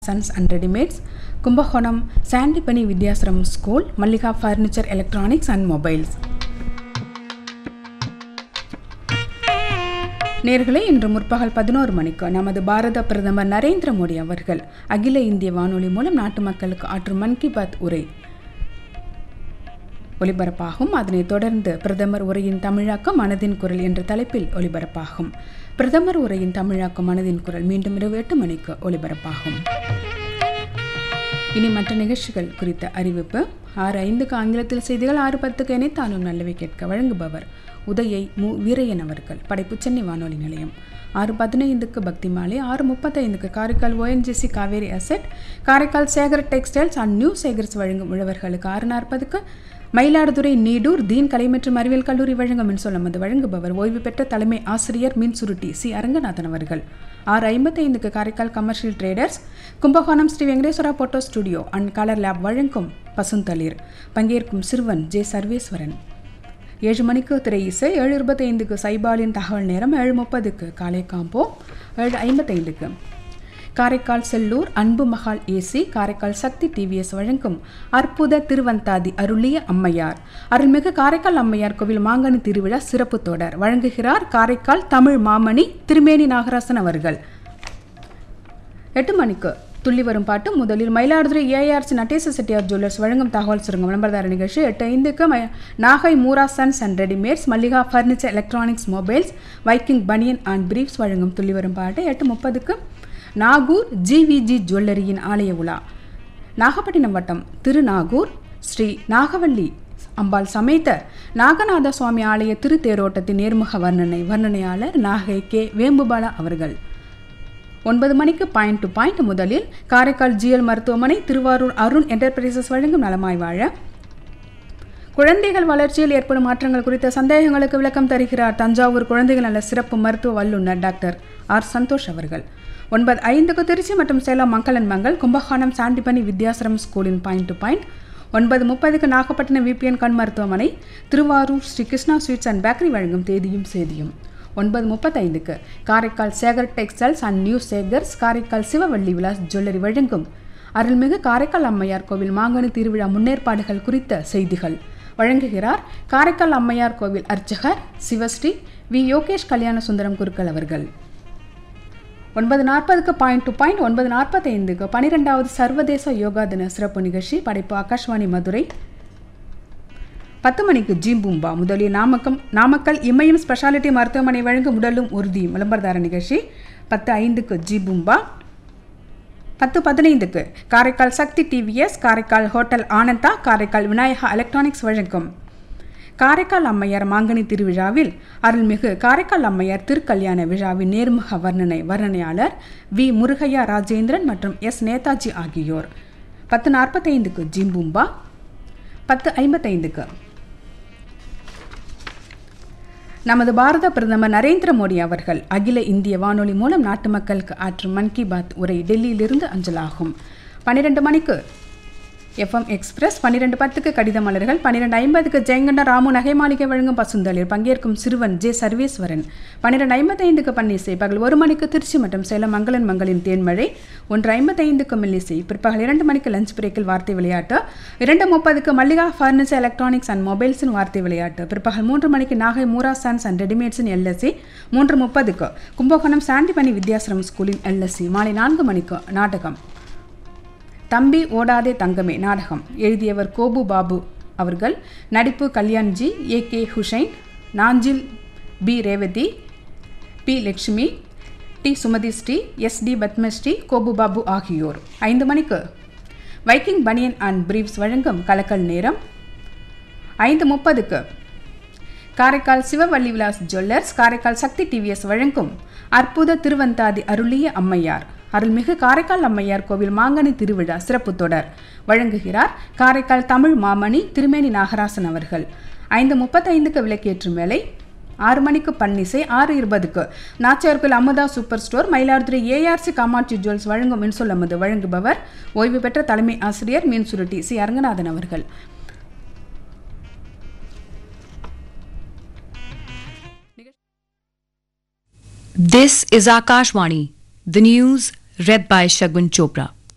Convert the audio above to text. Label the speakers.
Speaker 1: Sons and readymades Kumbakonam Sandipani Vidyashram school Mallika furniture electronics and mobiles நேர்களே இன்று முற்பகல் பதினோரு மணிக்கு நமது பாரத பிரதமர் நரேந்திர மோடி அவர்கள் அகில இந்திய வானொலி மூலம் நாட்டு மக்களுக்கு ஆற்றும் மன் கி பாத் உரை ஒலிபரப்பாகும் அதனைத் தொடர்ந்து பிரதமர் உரையின் தமிழாக்கம் மனதின் குரல் என்ற தலைப்பில் ஒலிபரப்பாகும் பிரதமர் உரையின் தமிழாக்கம் மனதின் குரல் மீண்டும் இரவு எட்டு மணிக்கு ஒலிபரப்பாகும் இனி மற்ற நிகழ்ச்சிகள் குறித்த அறிவிப்பு ஆறு ஐந்துக்கு ஆங்கிலத்தில் செய்திகள் ஆறு பத்துக்கு இணைத்தாலும் நல்லவை கேட்க வழங்குபவர் உதயை மு வீரையன் அவர்கள் படைப்பு சென்னை வானொலி நிலையம் ஆறு பதினைந்துக்கு பக்தி மாலை ஆறு முப்பத்தைந்துக்கு Karaikal ONGC Cauvery asset Karaikal Sekar textiles and new Sekar's வழங்கும் உழவர்களுக்கு ஆறு நாற்பதுக்கு மயிலாடுதுறை நீடூர் தீன் கலை மற்றும் அறிவியல் கல்லூரி வழங்கும் மின்சொல்லம் அது வழங்குபவர் ஓய்வு பெற்ற தலைமை ஆசிரியர் மின் சுருட்டி சி அரங்கநாதன் அவர்கள் ஆறு ஐம்பத்தைந்துக்கு Karaikal commercial traders Kumbakonam Sri Venkateswara photo studio and colour lab வழங்கும் பசுந்தளிர் பங்கேற்கும் சிறுவன் ஜே சர்வேஸ்வரன் ஏழு மணிக்கு திரை இசை ஏழு இருபத்தைந்துக்கு சைபாலின் தகவல் நேரம் ஏழு முப்பதுக்கு காலை காம்போ ஏழு ஐம்பத்தைந்துக்கு காரைக்கால் செல்லூர் அன்பு மகால் ஏசி காரைக்கால் சக்தி டிவிஎஸ் வழங்கும் அற்புத திருவந்தாதி அருளிய அம்மையார் அருள்மிகு காரைக்கால் அம்மையார் கோவில் மாங்கனி திருவிழா சிறப்பு தொடர் வழங்குகிறார் காரைக்கால் தமிழ் மாமணி திருமேனி நாகராசன் அவர்கள் எட்டு மணிக்கு துள்ளி வரும் பாட்டு முதலில் மயிலாடுதுறை ஏஆர்சி நடேச செட்டியார் ஜுவல்லர்ஸ் வழங்கும் தகவல் சுருங்கம் விளம்பரதார நிகழ்ச்சி எட்டு ஐந்துக்கு ம Nagai Moora sons and readymades Mallika furniture electronics mobiles Viking banian and briefs வழங்கும் துள்ளி வரும் பாட்டு எட்டு முப்பதுக்கு நாகூர் ஜிவிஜி ஜுவல்லரியின் ஆலய உலா நாகப்பட்டினம் வட்டம் திருநாகூர் ஸ்ரீ நாகவல்லி அம்பாள் சமேத நாகநாத சுவாமி ஆலய திருத்தேரோட்டத்தின் நேர்முக வர்ணனை வர்ணனையாளர் நாகை கே வேம்புபாலா அவர்கள் ஒன்பது மணிக்கு பாயிண்ட் டு பாயிண்ட் முதலில் காரைக்கால் ஜிஎல் மருத்துவமனை திருவாரூர் அருண் என்டர்பிரைசஸ் வழங்கும் நலமாய் வாழ குழந்தைகள் வளர்ச்சியில் ஏற்படும் மாற்றங்கள் குறித்த சந்தேகங்களுக்கு விளக்கம் தருகிறார் தஞ்சாவூர் குழந்தைகள் நல சிறப்பு மருத்துவ வல்லுநர் டாக்டர் ஆர் சந்தோஷ் அவர்கள் ஒன்பது ஐந்துக்கு திருச்சி மற்றும் சேலம் மக்களன் மங்கள் கும்பகோணம் சாண்டிபனி வித்யாசிரம் ஸ்கூலின் பாயிண்ட் டு பாயிண்ட் ஒன்பது முப்பதுக்கு நாகப்பட்டினம் விபிஎன் கண் மருத்துவமனை Thiruvarur Sri Krishna sweets and bakery வழங்கும் தேதியும் சேதியும் ஒன்பது முப்பத்தைந்துக்கு Karaikal Sekar textiles and new Sekar's Karaikal Sivavalli Vilas jewellery வழங்கும் அருள்மிகு காரைக்கால் அம்மையார் கோவில் மாங்கனி திருவிழா முன்னேற்பாடுகள் குறித்த செய்திகள் வழங்குகிறார் காரைக்கால் அம்மையார் கோவில் அர்ச்சகர் சிவஸ்ரீ வி யோகேஷ் கல்யாண சுந்தரம் குருக்கள் அவர்கள் ஒன்பது நாற்பதுக்கு பாயிண்ட் டு பாயிண்ட் ஒன்பது நாற்பத்தைந்துக்கு பனிரெண்டாவது சர்வதேச யோகா தின சிறப்பு நிகழ்ச்சி படைப்பு ஆகாஷ்வாணி மதுரை பத்து மணிக்கு ஜீம்பூம்பா முதலில் நாமக்கம் நாமக்கல் இமயம் ஸ்பெஷாலிட்டி மருத்துவமனை வழங்கும் உடலும் உறுதியும் விளம்பரதார நிகழ்ச்சி பத்து ஐந்துக்கு ஜீபூம்பா பத்து பதினைந்துக்கு Karaikal Sakthi TVS Karaikal hotel Ananda Karaikal Vinayaka electronics வழங்கும் காரைக்கால் அம்மையார் மாங்கனி திருவிழாவில் அருள்மிகு காரைக்கால் அம்மையார் திருக்கல்யாண விழாவின் நேர்முக வர்ணனை வர்ணனையாளர் வி முருகையா ராஜேந்திரன் மற்றும் எஸ் நேதாஜி ஆகியோர் பத்து நாற்பத்தைந்துக்கு ஜிம்பூம்பா பத்து ஐம்பத்தைந்துக்கு நமது பாரத பிரதமர் நரேந்திர மோடி அவர்கள் அகில இந்திய வானொலி மூலம் நாட்டு மக்களுக்கு ஆற்றும் மன் கி பாத் உரை டெல்லியிலிருந்து அஞ்சலாகும் பன்னிரெண்டு மணிக்கு எஃப்எம் எக்ஸ்பிரஸ் பன்னிரெண்டு பத்துக்கு கடித மலர்கள் பன்னிரெண்டு ஐம்பதுக்கு ஜெயங்கண்ட ராமு நகை மாளிகை வழங்கும் பசுந்தளிர் பங்கேற்கும் சிறுவன் ஜே சர்வேஸ்வரன் பன்னிரெண்டு ஐம்பத்தைந்துக்கு பன்னிசை பகல் ஒரு மணிக்கு திருச்சி மற்றும் சேலம் மங்களன் மங்களின் தேன்மழை ஒன்று ஐம்பத்தைந்துக்கு மெல்லிசை பிற்பகல் இரண்டு மணிக்கு லஞ்ச் பிரேக்கில் வார்த்தை விளையாட்டு இரண்டு முப்பதுக்கு மல்லிகா ஃபர்னிச்சர் எலக்ட்ரானிக்ஸ் அண்ட் மொபைல்ஸின் வார்த்தை விளையாட்டு பிற்பகல் மூன்று மணிக்கு நாகை மூரா சான்ஸ் அண்ட் ரெடிமேட்ஸின் எல்எஸ்சி மூன்று முப்பதுக்கு கும்பகோணம் சாண்டிபனி வித்யாசிரம் ஸ்கூலின் எல்எஸ்சி மாலை நான்கு மணிக்கு நாடகம் தம்பி ஓடாதே தங்கமே நாடகம் எழுதியவர் கோபு பாபு அவர்கள் நடிப்பு Kalyanji A K Hussain Nanjil P Revathi P Lakshmi T Sumathi Sri S T Padmashri Gopu Babu ஆகியோர் ஐந்து மணிக்கு வைக்கிங் பனியன் அண்ட் பிரீவ்ஸ் வழங்கும் கலக்கல் நேரம் ஐந்து முப்பதுக்கு காரைக்கால் சிவவள்ளி விலாஸ் ஜுவல்லர்ஸ் காரைக்கால் சக்தி டிவிஎஸ் வழங்கும் அற்புத திருவந்தாதி அருளிய அம்மையார் அருள்மிகு காரைக்கால் அம்மையார் கோவில் மாங்கனி திருவிழா சிறப்பு தொடர் வழங்குகிறார் காரைக்கால் தமிழ் மாமணி திருமேனி நாகராசன் அவர்கள் ஐந்து முப்பத்தைந்துக்கு விளக்கேற்றும் வேலை ஆறு மணிக்கு பன்னிசை ஆறு இருபதுக்கு Nachiyarkoil Amudha super store Mayiladuthurai ARC Kamatchi jewels வழங்கும் மின்சொல் அமுது வழங்குபவர் ஓய்வு பெற்ற தலைமை ஆசிரியர் மீன் சுருட்டி சி அரங்கநாதன் அவர்கள்
Speaker 2: This is Akashvani, the news read by Shagun Chopra.